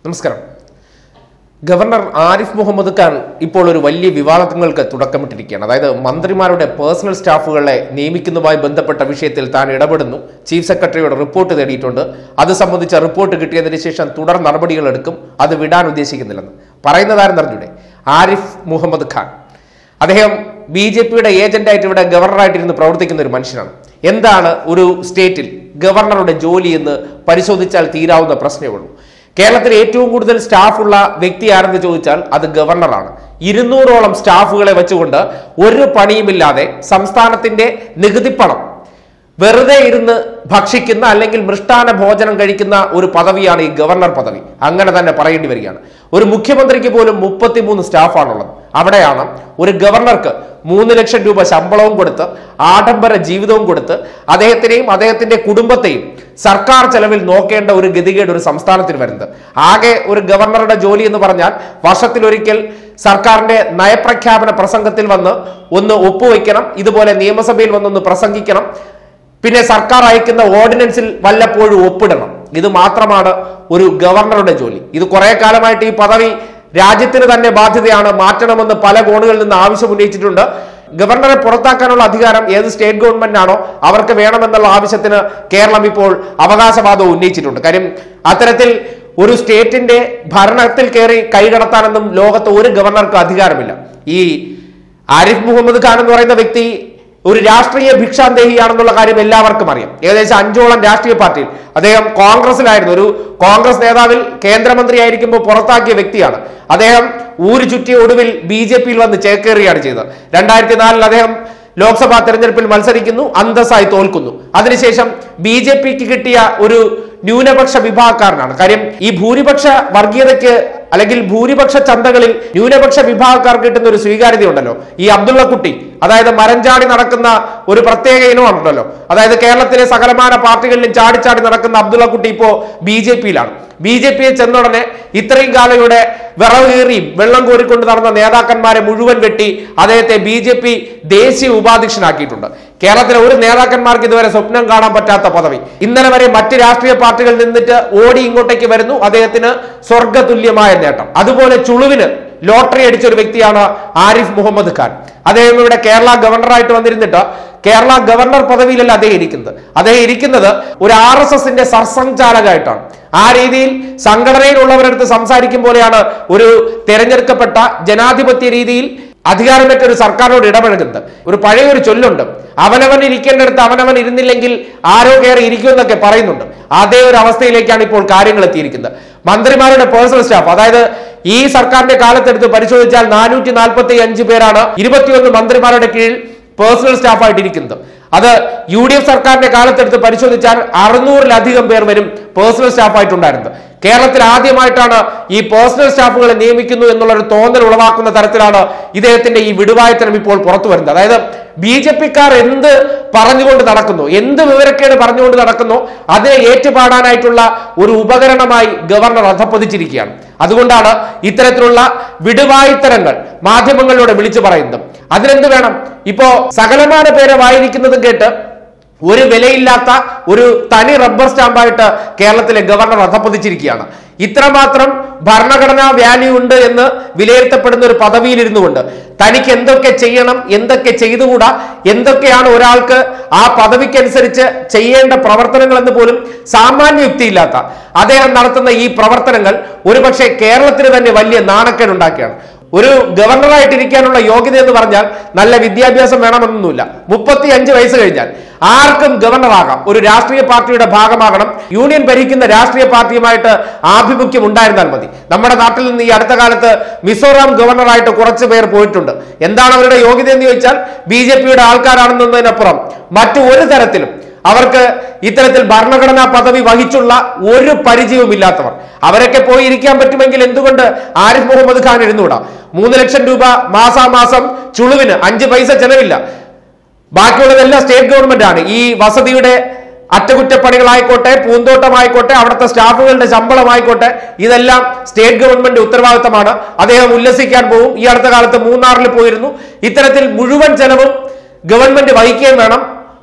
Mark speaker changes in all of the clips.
Speaker 1: നമസ്കാരം ഗവർണർ ആരിഫ് മുഹമ്മദ് ഖാൻ ഇപ്പോൾ ഒരു വലിയ വിവാദങ്ങൾക്ക് തുടക്കമിട്ടിരിക്കുകയാണ് അതായത് മന്ത്രിമാരുടെ പേഴ്സണൽ സ്റ്റാഫുകളെ നിയമിക്കുന്നതുമായി ബന്ധപ്പെട്ട വിഷയത്തിൽ താൻ ഇടപെടുന്നു ചീഫ് സെക്രട്ടറിയോട് റിപ്പോർട്ട് തേടിയിട്ടുണ്ട് അത് സംബന്ധിച്ച റിപ്പോർട്ട് കിട്ടിയതിന് ശേഷം തുടർ നടപടികൾ എടുക്കും അത് വിടാൻ ഉദ്ദേശിക്കുന്നില്ലെന്ന് പറയുന്നതാരെന്ന് അറിഞ്ഞൂടെ ആരിഫ് മുഹമ്മദ് ഖാൻ അദ്ദേഹം ബി ജെ പിയുടെ ഏജന്റായിട്ട് ഇവിടെ ഗവർണറായിട്ടിരുന്ന് പ്രവർത്തിക്കുന്ന ഒരു മനുഷ്യനാണ് എന്താണ് ഒരു സ്റ്റേറ്റിൽ ഗവർണറുടെ ജോലി എന്ന് പരിശോധിച്ചാൽ തീരാവുന്ന പ്രശ്നമേ ഉള്ളൂ കേരളത്തിൽ ഏറ്റവും കൂടുതൽ സ്റ്റാഫുള്ള വ്യക്തി ആരെന്ന് ചോദിച്ചാൽ അത് ഗവർണറാണ് ഇരുന്നൂറോളം സ്റ്റാഫുകളെ വെച്ചുകൊണ്ട് ഒരു പണിയുമില്ലാതെ സംസ്ഥാനത്തിന്റെ നികുതിപ്പണം വെറുതെ ഇരുന്ന് ഭക്ഷിക്കുന്ന അല്ലെങ്കിൽ മൃഷ്ടാന ഭോജനം കഴിക്കുന്ന ഒരു പദവിയാണ് ഈ ഗവർണർ പദവി അങ്ങനെ തന്നെ പറയേണ്ടി വരികയാണ് ഒരു മുഖ്യമന്ത്രിക്ക് പോലും മുപ്പത്തിമൂന്ന് സ്റ്റാഫാണുള്ളത് അവിടെയാണ് ഒരു ഗവർണർക്ക് മൂന്ന് ലക്ഷം രൂപ ശമ്പളവും കൊടുത്ത് ആഡംബര ജീവിതവും കൊടുത്ത് അദ്ദേഹത്തിനെയും അദ്ദേഹത്തിന്റെ കുടുംബത്തെയും സർക്കാർ ചെലവിൽ നോക്കേണ്ട ഒരു ഗതികേട് ഒരു സംസ്ഥാനത്തിന് വരുന്നത് ആകെ ഒരു ഗവർണറുടെ ജോലി എന്ന് പറഞ്ഞാൽ വർഷത്തിലൊരിക്കൽ സർക്കാരിന്റെ നയപ്രഖ്യാപന പ്രസംഗത്തിൽ വന്ന് ഒന്ന് ഒപ്പുവെക്കണം ഇതുപോലെ നിയമസഭയിൽ വന്നൊന്ന് പ്രസംഗിക്കണം പിന്നെ സർക്കാർ അയക്കുന്ന ഓർഡിനൻസിൽ വല്ലപ്പോഴും ഒപ്പിടണം ഇത് മാത്രമാണ് ഒരു ഗവർണറുടെ ജോലി ഇത് കുറെ കാലമായിട്ട് ഈ പദവി രാജ്യത്തിന് തന്നെ ബാധ്യതയാണ് മാറ്റണമെന്ന് പല കോണുകളിൽ നിന്ന് ആവശ്യം ഉന്നയിച്ചിട്ടുണ്ട് ഗവർണറെ പുറത്താക്കാനുള്ള അധികാരം ഏത് സ്റ്റേറ്റ് ഗവൺമെന്റ് ആണോ അവർക്ക് വേണമെന്നുള്ള ആവശ്യത്തിന് കേരളം ഇപ്പോൾ അവകാശവാദം ഉന്നയിച്ചിട്ടുണ്ട് കാര്യം അത്തരത്തിൽ ഒരു സ്റ്റേറ്റിന്റെ ഭരണത്തിൽ കയറി കൈകടത്താനൊന്നും ലോകത്ത് ഒരു ഗവർണർക്ക് അധികാരമില്ല ഈ ആരിഫ് മുഹമ്മദ് ഖാൻ എന്ന് പറയുന്ന വ്യക്തി ഒരു രാഷ്ട്രീയ ഭിക്ഷാന്തേഹിയാണെന്നുള്ള കാര്യം എല്ലാവർക്കും അറിയാം ഏകദേശം അഞ്ചോളം രാഷ്ട്രീയ പാർട്ടിയിൽ അദ്ദേഹം കോൺഗ്രസിലായിരുന്നു ഒരു കോൺഗ്രസ് നേതാവിൽ കേന്ദ്രമന്ത്രി ആയിരിക്കുമ്പോൾ പുറത്താക്കിയ വ്യക്തിയാണ് അദ്ദേഹം ഊരു ചുറ്റിയ ഒടുവിൽ ബി ജെ പിയിൽ വന്ന് ചേക്കേറുകയാണ് ചെയ്തത് രണ്ടായിരത്തി നാലിൽ അദ്ദേഹം ലോക്സഭാ തെരഞ്ഞെടുപ്പിൽ മത്സരിക്കുന്നു അന്തസ്സായി തോൽക്കുന്നു അതിനുശേഷം ബി ജെ പിക്ക് കിട്ടിയ ഒരു ന്യൂനപക്ഷ വിഭാഗക്കാരനാണ് കാര്യം ഈ ഭൂരിപക്ഷ വർഗീയതയ്ക്ക് അല്ലെങ്കിൽ ഭൂരിപക്ഷ ചന്തകളിൽ ന്യൂനപക്ഷ വിഭാഗക്കാർക്ക് കിട്ടുന്ന ഒരു സ്വീകാര്യത ഉണ്ടല്ലോ ഈ അബ്ദുള്ള കുട്ടി അതായത് മരഞ്ചാടി നടക്കുന്ന ഒരു പ്രത്യേക ഇനമുണ്ടല്ലോ അതായത് കേരളത്തിലെ സകലമാന പാർട്ടികളിലും ചാടിച്ചാടി നടക്കുന്ന അബ്ദുള്ള കുട്ടി ഇപ്പോ ബി ജെ പിയിലാണ് ബി ജെ പിയെ ചെന്നുടനെ ഇത്രയും കാലം ഇവിടെ വിറവേറിയും വെള്ളം കോരിക്കൊണ്ട് നടന്ന നേതാക്കന്മാരെ മുഴുവൻ വെട്ടി അദ്ദേഹത്തെ ബി ജെ പി ദേശീയ ഉപാധ്യക്ഷനാക്കിയിട്ടുണ്ട് കേരളത്തിലെ ഒരു നേതാക്കന്മാർക്ക് ഇതുവരെ സ്വപ്നം കാണാൻ പറ്റാത്ത പദവി ഇന്നലെ വരെ മറ്റ് രാഷ്ട്രീയ പാർട്ടികൾ നിന്നിട്ട് ഓടി ഇങ്ങോട്ടേക്ക് വരുന്നു അദ്ദേഹത്തിന് സ്വർഗതുല്യമായ നേട്ടം അതുപോലെ ചുളുവിന് ലോട്ടറി അടിച്ച ഒരു വ്യക്തിയാണ് ആരിഫ് മുഹമ്മദ് ഖാൻ അദ്ദേഹം ഇവിടെ കേരള ഗവർണറായിട്ട് വന്നിരുന്നിട്ട് കേരള ഗവർണർ പദവിയിലല്ല അദ്ദേഹം ഇരിക്കുന്നത് അദ്ദേഹം ഇരിക്കുന്നത് ഒരു ആർ എസ് എസിന്റെ സർസംഘാലകമായിട്ടാണ് ആ രീതിയിൽ സംഘടനയിലുള്ളവരടുത്ത് സംസാരിക്കും പോലെയാണ് ഒരു തെരഞ്ഞെടുക്കപ്പെട്ട ജനാധിപത്യ രീതിയിൽ അധികാരമറ്റ ഒരു സർക്കാരിനോട് ഇടപഴകുന്നത് ഒരു പഴയ ഒരു ചൊല്ലുണ്ട് അവനവൻ ഇരിക്കേണ്ടടുത്ത് അവനവൻ ഇരുന്നില്ലെങ്കിൽ ആരോ കയറി ഇരിക്കുമെന്നൊക്കെ പറയുന്നുണ്ട് അതേ ഒരു അവസ്ഥയിലേക്കാണ് ഇപ്പോൾ കാര്യങ്ങൾ എത്തിയിരിക്കുന്നത് മന്ത്രിമാരുടെ പേഴ്സണൽ സ്റ്റാഫ് അതായത് ഈ സർക്കാരിന്റെ കാലത്തെടുത്ത് പരിശോധിച്ചാൽ നാനൂറ്റി നാൽപ്പത്തി അഞ്ച് പേരാണ് ഇരുപത്തിയൊന്ന് മന്ത്രിമാരുടെ കീഴിൽ പേഴ്സണൽ സ്റ്റാഫായിട്ട് ഇരിക്കുന്നത് അത് യു ഡി എഫ് സർക്കാരിന്റെ കാലത്തെടുത്ത് പരിശോധിച്ചാൽ അറുന്നൂറിലധികം പേർ വരും പേഴ്സണൽ സ്റ്റാഫായിട്ടുണ്ടായിരുന്നത് കേരളത്തിൽ ആദ്യമായിട്ടാണ് ഈ പേഴ്സണൽ സ്റ്റാഫുകളെ നിയമിക്കുന്നു എന്നുള്ള ഒരു തോന്നൽ ഉളവാക്കുന്ന തരത്തിലാണ് ഇദ്ദേഹത്തിന്റെ ഈ വിടുവായത്തനം ഇപ്പോൾ പുറത്തു വരുന്നത് അതായത് ബി ജെ പിക്കാർ എന്ത് പറഞ്ഞുകൊണ്ട് നടക്കുന്നു എന്ത് വിവരക്കേട് പറഞ്ഞുകൊണ്ട് നടക്കുന്നു അതിനെ ഏറ്റുപാടാനായിട്ടുള്ള ഒരു ഉപകരണമായി ഗവർണർ അധപ്പതിച്ചിരിക്കുകയാണ് അതുകൊണ്ടാണ് ഇത്തരത്തിലുള്ള വിടുവായിത്തരങ്ങൾ മാധ്യമങ്ങളിലൂടെ വിളിച്ചു പറയുന്നത് അതിനെന്ത് വേണം ഇപ്പോ സകലമാന പേരെ വായിരിക്കുന്നതും കേട്ട് ഒരു വിലയില്ലാത്ത ഒരു തനി റബ്ബർ സ്റ്റാമ്പായിട്ട് കേരളത്തിലെ ഗവർണർ അധപ്പതിച്ചിരിക്കുകയാണ് ഇത്രമാത്രം ഭരണഘടനാ വാല്യൂ ഉണ്ട് എന്ന് വിലയിരുത്തപ്പെടുന്ന ഒരു പദവിയിൽ കൊണ്ട് തനിക്ക് എന്തൊക്കെ ചെയ്യണം എന്തൊക്കെ ചെയ്തുകൂടാ എന്തൊക്കെയാണ് ഒരാൾക്ക് ആ പദവിക്കനുസരിച്ച് ചെയ്യേണ്ട പ്രവർത്തനങ്ങൾ എന്ന് പോലും സാമാന്യ യുക്തിയില്ലാത്ത അദ്ദേഹം നടത്തുന്ന ഈ പ്രവർത്തനങ്ങൾ ഒരുപക്ഷെ കേരളത്തിന് തന്നെ വലിയ നാണക്കേടുണ്ടാക്കുകയാണ് ഒരു ഗവർണറായിട്ട് ഇരിക്കാനുള്ള യോഗ്യത എന്ന് പറഞ്ഞാൽ നല്ല വിദ്യാഭ്യാസം വേണമെന്നൊന്നുമില്ല മുപ്പത്തി അഞ്ച് വയസ്സ് കഴിഞ്ഞാൽ ആർക്കും ഗവർണറാകാം ഒരു രാഷ്ട്രീയ പാർട്ടിയുടെ ഭാഗമാകണം യൂണിയൻ ഭരിക്കുന്ന രാഷ്ട്രീയ പാർട്ടിയുമായിട്ട് ആഭിമുഖ്യം ഉണ്ടായിരുന്നാൽ മതി നമ്മുടെ നാട്ടിൽ നിന്ന് ഈ അടുത്ത കാലത്ത് മിസോറാം ഗവർണറായിട്ട് കുറച്ച് പേർ പോയിട്ടുണ്ട് എന്താണ് അവരുടെ യോഗ്യത എന്ന് ചോദിച്ചാൽ ബി ജെ പിയുടെ ആൾക്കാരാണെന്നതിനപ്പുറം മറ്റു ഒരു തരത്തിലും അവർക്ക് ഇത്തരത്തിൽ ഭരണഘടനാ പദവി വഹിച്ചുള്ള ഒരു പരിചയവും ഇല്ലാത്തവർ അവരൊക്കെ പോയി ഇരിക്കാൻ പറ്റുമെങ്കിൽ എന്തുകൊണ്ട് ആരിഫ് മുഹമ്മദ് ഖാൻ ഇരുന്നുകൂടാ മൂന്ന് ലക്ഷം രൂപ മാസാമാസം ചുളുവിന് അഞ്ച് പൈസ ചെലവില്ല ബാക്കിയുള്ളതെല്ലാം സ്റ്റേറ്റ് ഗവൺമെന്റ് ആണ് ഈ വസതിയുടെ അറ്റകുറ്റപ്പണികളായിക്കോട്ടെ പൂന്തോട്ടമായിക്കോട്ടെ അവിടുത്തെ സ്റ്റാഫുകളുടെ ശമ്പളമായിക്കോട്ടെ ഇതെല്ലാം സ്റ്റേറ്റ് ഗവൺമെന്റ് ഉത്തരവാദിത്തമാണ് അദ്ദേഹം ഉല്ലസിക്കാൻ പോകും ഈ അടുത്ത കാലത്ത് മൂന്നാറിൽ പോയിരുന്നു ഇത്തരത്തിൽ മുഴുവൻ ചെലവും ഗവൺമെന്റ് വഹിക്കുകയും വേണം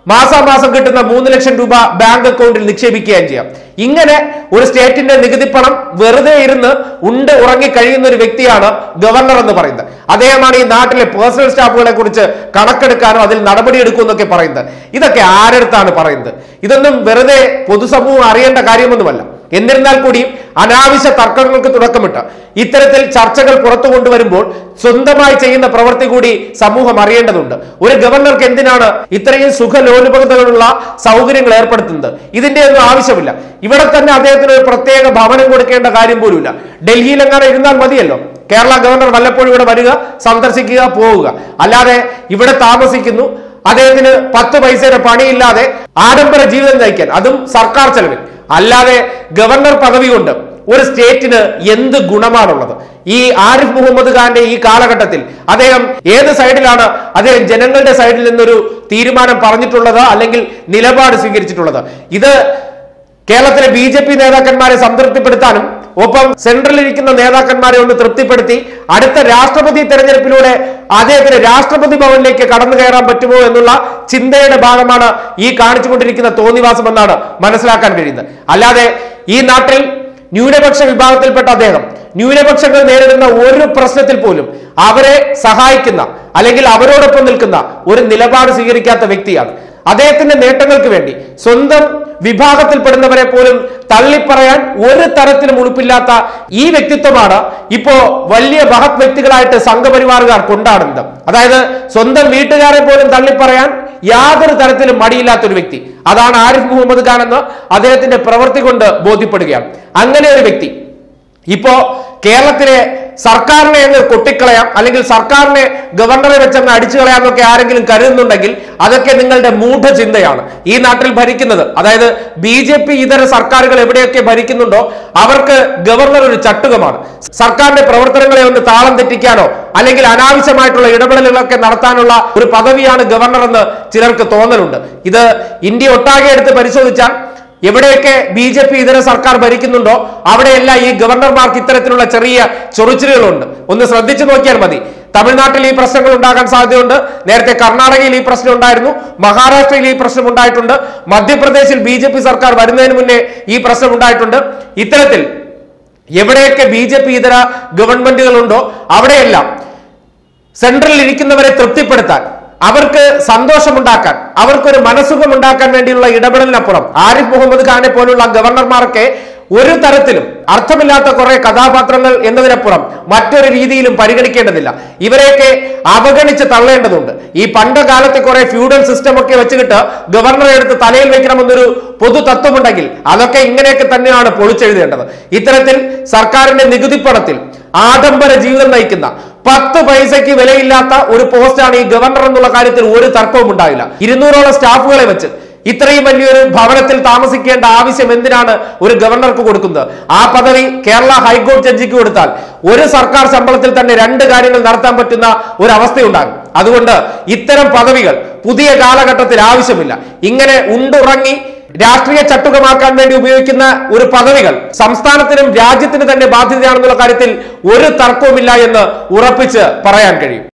Speaker 1: മാസാമാസം കിട്ടുന്ന മൂന്ന് ലക്ഷം രൂപ ബാങ്ക് അക്കൗണ്ടിൽ നിക്ഷേപിക്കുകയും ചെയ്യാം ഇങ്ങനെ ഒരു സ്റ്റേറ്റിന്റെ നികുതി പണം വെറുതെ ഇരുന്ന് ഉണ്ട് ഉറങ്ങി കഴിയുന്ന ഒരു വ്യക്തിയാണ് ഗവർണർ എന്ന് പറയുന്നത് അദ്ദേഹമാണ് ഈ നാട്ടിലെ പേഴ്സണൽ സ്റ്റാഫുകളെ കുറിച്ച് കണക്കെടുക്കാനോ അതിൽ നടപടിയെടുക്കും എന്നൊക്കെ പറയുന്നത് ഇതൊക്കെ ആരടുത്താണ് പറയുന്നത് ഇതൊന്നും വെറുതെ പൊതുസമൂഹം അറിയേണ്ട കാര്യമൊന്നുമല്ല എന്നിരുന്നാൽ കൂടിയും അനാവശ്യ തർക്കങ്ങൾക്ക് തുടക്കമിട്ട് ഇത്തരത്തിൽ ചർച്ചകൾ പുറത്തു കൊണ്ടുവരുമ്പോൾ സ്വന്തമായി ചെയ്യുന്ന പ്രവൃത്തി കൂടി സമൂഹം അറിയേണ്ടതുണ്ട് ഒരു ഗവർണർക്ക് എന്തിനാണ് ഇത്രയും സുഖലോലുപതകളുള്ള സൗകര്യങ്ങൾ ഏർപ്പെടുത്തുന്നത് ഇതിന്റെ ഒന്നും ആവശ്യമില്ല ഇവിടെ തന്നെ അദ്ദേഹത്തിന് ഒരു പ്രത്യേക ഭവനം കൊടുക്കേണ്ട കാര്യം പോലുമില്ല ഡൽഹിയിൽ എങ്ങനെ ഇരുന്നാൽ മതിയല്ലോ കേരള ഗവർണർ വല്ലപ്പോഴും ഇവിടെ വരിക സന്ദർശിക്കുക പോവുക അല്ലാതെ ഇവിടെ താമസിക്കുന്നു അദ്ദേഹത്തിന് പത്ത് പൈസയുടെ പണിയില്ലാതെ ആഡംബര ജീവിതം നയിക്കാൻ അതും സർക്കാർ ചെലവിൽ അല്ലാതെ ഗവർണർ പദവി കൊണ്ട് ഒരു സ്റ്റേറ്റിന് എന്ത് ഗുണമാണുള്ളത് ഈ ആരിഫ് മുഹമ്മദ് ഖാന്റെ ഈ കാലഘട്ടത്തിൽ അദ്ദേഹം ഏത് സൈഡിലാണ് അദ്ദേഹം ജനങ്ങളുടെ സൈഡിൽ നിന്നൊരു തീരുമാനം പറഞ്ഞിട്ടുള്ളത് അല്ലെങ്കിൽ നിലപാട് സ്വീകരിച്ചിട്ടുള്ളത് ഇത് കേരളത്തിലെ ബി ജെ പി നേതാക്കന്മാരെ സംതൃപ്തിപ്പെടുത്താനും ഒപ്പം സെൻട്രലിൽ ഇരിക്കുന്ന നേതാക്കന്മാരെ ഒന്ന് തൃപ്തിപ്പെടുത്തി അടുത്ത രാഷ്ട്രപതി തെരഞ്ഞെടുപ്പിലൂടെ അദ്ദേഹത്തിന് രാഷ്ട്രപതി ഭവനിലേക്ക് കടന്നു കയറാൻ പറ്റുമോ എന്നുള്ള ചിന്തയുടെ ഭാഗമാണ് ഈ കാണിച്ചുകൊണ്ടിരിക്കുന്ന തോന്നിവാസം എന്നാണ് മനസ്സിലാക്കാൻ കഴിയുന്നത് അല്ലാതെ ഈ നാട്ടിൽ ന്യൂനപക്ഷ വിഭാഗത്തിൽപ്പെട്ട അദ്ദേഹം ന്യൂനപക്ഷങ്ങൾ നേരിടുന്ന ഒരു പ്രശ്നത്തിൽ പോലും അവരെ സഹായിക്കുന്ന അല്ലെങ്കിൽ അവരോടൊപ്പം നിൽക്കുന്ന ഒരു നിലപാട് സ്വീകരിക്കാത്ത വ്യക്തിയാണ് അദ്ദേഹത്തിന്റെ നേട്ടങ്ങൾക്ക് വേണ്ടി സ്വന്തം വിഭാഗത്തിൽപ്പെടുന്നവരെ പോലും തള്ളിപ്പറയാൻ ഒരു തരത്തിലും ഉളുപ്പില്ലാത്ത ഈ വ്യക്തിത്വമാണ് ഇപ്പോ വലിയ മഹത് വ്യക്തികളായിട്ട് സംഘപരിവാറുകാർ കൊണ്ടാടുന്നത് അതായത് സ്വന്തം വീട്ടുകാരെ പോലും തള്ളിപ്പറയാൻ യാതൊരു തരത്തിലും മടിയില്ലാത്ത ഒരു വ്യക്തി അതാണ് ആരിഫ് മുഹമ്മദ് ഖാൻ എന്ന് അദ്ദേഹത്തിന്റെ പ്രവൃത്തി കൊണ്ട് ബോധ്യപ്പെടുകയാണ് അങ്ങനെ ഒരു വ്യക്തി ഇപ്പോ കേരളത്തിലെ സർക്കാരിനെ അങ്ങ് കൊട്ടിക്കളയാം അല്ലെങ്കിൽ സർക്കാരിനെ ഗവർണറെ വെച്ചങ്ങ് അടിച്ചു കളയാമെന്നൊക്കെ ആരെങ്കിലും കരുതുന്നുണ്ടെങ്കിൽ അതൊക്കെ നിങ്ങളുടെ മൂഢചിന്തയാണ് ഈ നാട്ടിൽ ഭരിക്കുന്നത് അതായത് ബി ജെ പി ഇതര സർക്കാരുകൾ എവിടെയൊക്കെ ഭരിക്കുന്നുണ്ടോ അവർക്ക് ഗവർണർ ഒരു ചട്ടുകമാണ് സർക്കാരിന്റെ പ്രവർത്തനങ്ങളെ ഒന്ന് താളം തെറ്റിക്കാനോ അല്ലെങ്കിൽ അനാവശ്യമായിട്ടുള്ള ഇടപെടലുകളൊക്കെ നടത്താനുള്ള ഒരു പദവിയാണ് ഗവർണർ എന്ന് ചിലർക്ക് തോന്നലുണ്ട് ഇത് ഇന്ത്യ ഒട്ടാകെ എടുത്ത് പരിശോധിച്ചാൽ എവിടെയൊക്കെ ബി ജെ പി ഇതര സർക്കാർ ഭരിക്കുന്നുണ്ടോ അവിടെയെല്ലാം ഈ ഗവർണർമാർക്ക് ഇത്തരത്തിലുള്ള ചെറിയ ചൊറിച്ചിലുകളുണ്ട് ഒന്ന് ശ്രദ്ധിച്ചു നോക്കിയാൽ മതി തമിഴ്നാട്ടിൽ ഈ പ്രശ്നങ്ങൾ ഉണ്ടാകാൻ സാധ്യതയുണ്ട് നേരത്തെ കർണാടകയിൽ ഈ പ്രശ്നം ഉണ്ടായിരുന്നു മഹാരാഷ്ട്രയിൽ ഈ പ്രശ്നം ഉണ്ടായിട്ടുണ്ട് മധ്യപ്രദേശിൽ ബി സർക്കാർ വരുന്നതിന് മുന്നേ ഈ പ്രശ്നം ഉണ്ടായിട്ടുണ്ട് ഇത്തരത്തിൽ എവിടെയൊക്കെ ബി ജെ പി ഇതര ഗവൺമെന്റുകളുണ്ടോ അവിടെയെല്ലാം സെൻട്രലിൽ ഇരിക്കുന്നവരെ തൃപ്തിപ്പെടുത്താൻ അവർക്ക് സന്തോഷമുണ്ടാക്കാൻ അവർക്കൊരു മനസ്സുഖം ഉണ്ടാക്കാൻ വേണ്ടിയുള്ള ഇടപെടലിനപ്പുറം ആരിഫ് മുഹമ്മദ് ഖാനെ പോലുള്ള ഗവർണർമാർക്ക് ഒരു തരത്തിലും അർത്ഥമില്ലാത്ത കുറെ കഥാപാത്രങ്ങൾ എന്നതിനപ്പുറം മറ്റൊരു രീതിയിലും പരിഗണിക്കേണ്ടതില്ല ഇവരെയൊക്കെ അവഗണിച്ച് തള്ളേണ്ടതുണ്ട് ഈ പണ്ട് കാലത്തെ കുറെ ഫ്യൂഡൽ സിസ്റ്റം ഒക്കെ വെച്ചുകിട്ട് ഗവർണറെ എടുത്ത് തലയിൽ വെക്കണമെന്നൊരു പൊതു തത്വമുണ്ടെങ്കിൽ അതൊക്കെ ഇങ്ങനെയൊക്കെ തന്നെയാണ് പൊളിച്ചെഴുതേണ്ടത് ഇത്തരത്തിൽ സർക്കാരിന്റെ നികുതിപ്പണത്തിൽ ആഡംബര ജീവിതം നയിക്കുന്ന പത്ത് പൈസയ്ക്ക് വിലയില്ലാത്ത ഒരു പോസ്റ്റാണ് ഈ ഗവർണർ എന്നുള്ള കാര്യത്തിൽ ഒരു തർക്കവും ഉണ്ടാവില്ല ഇരുന്നൂറോളം സ്റ്റാഫുകളെ വെച്ച് ഇത്രയും വലിയൊരു ഭവനത്തിൽ താമസിക്കേണ്ട ആവശ്യം എന്തിനാണ് ഒരു ഗവർണർക്ക് കൊടുക്കുന്നത് ആ പദവി കേരള ഹൈക്കോടതി ജഡ്ജിക്ക് കൊടുത്താൽ ഒരു സർക്കാർ ശമ്പളത്തിൽ തന്നെ രണ്ട് കാര്യങ്ങൾ നടത്താൻ പറ്റുന്ന ഒരു അവസ്ഥയുണ്ടാകും അതുകൊണ്ട് ഇത്തരം പദവികൾ പുതിയ കാലഘട്ടത്തിൽ ആവശ്യമില്ല ഇങ്ങനെ ഉണ്ടുറങ്ങി രാഷ്ട്രീയ ചട്ടുകമാക്കാൻ വേണ്ടി ഉപയോഗിക്കുന്ന ഒരു പദവികൾ സംസ്ഥാനത്തിനും രാജ്യത്തിന് തന്നെ ബാധ്യതയാണെന്നുള്ള കാര്യത്തിൽ ഒരു തർക്കവുമില്ല എന്ന് ഉറപ്പിച്ച് പറയാൻ കഴിയും